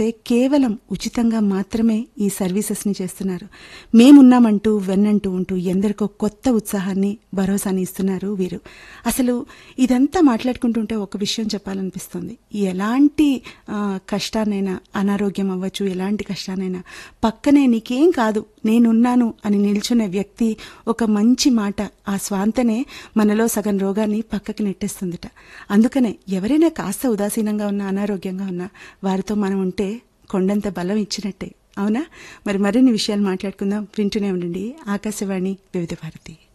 చూస్తే కేవలం ఉచితంగా మాత్రమే ఈ సర్వీసెస్ని చేస్తున్నారు మేమున్నామంటూ వెన్నంటూ ఉంటూ ఎందరికో కొత్త ఉత్సాహాన్ని భరోసాని ఇస్తున్నారు వీరు అసలు ఇదంతా మాట్లాడుకుంటుంటే ఒక విషయం చెప్పాలనిపిస్తుంది ఎలాంటి ఆ, కష్టాన్నైనా అనారోగ్యం అవ్వచ్చు ఎలాంటి కష్టాన్నైనా పక్కనే నీకేం కాదు నేనున్నాను అని నిల్చునే వ్యక్తి ఒక మంచి మాట ఆ స్వాంతనే మనలో సగం రోగాన్ని పక్కకి నెట్టేస్తుందిట అందుకనే ఎవరైనా కాస్త ఉదాసీనంగా ఉన్నా అనారోగ్యంగా ఉన్నా వారితో మనం ఉంటే కొండంత బలం ఇచ్చినట్టే అవునా మరి మరిన్ని విషయాలు మాట్లాడుకుందాం వింటూనే ఉండండి ఆకాశవాణి వివిధ భారతి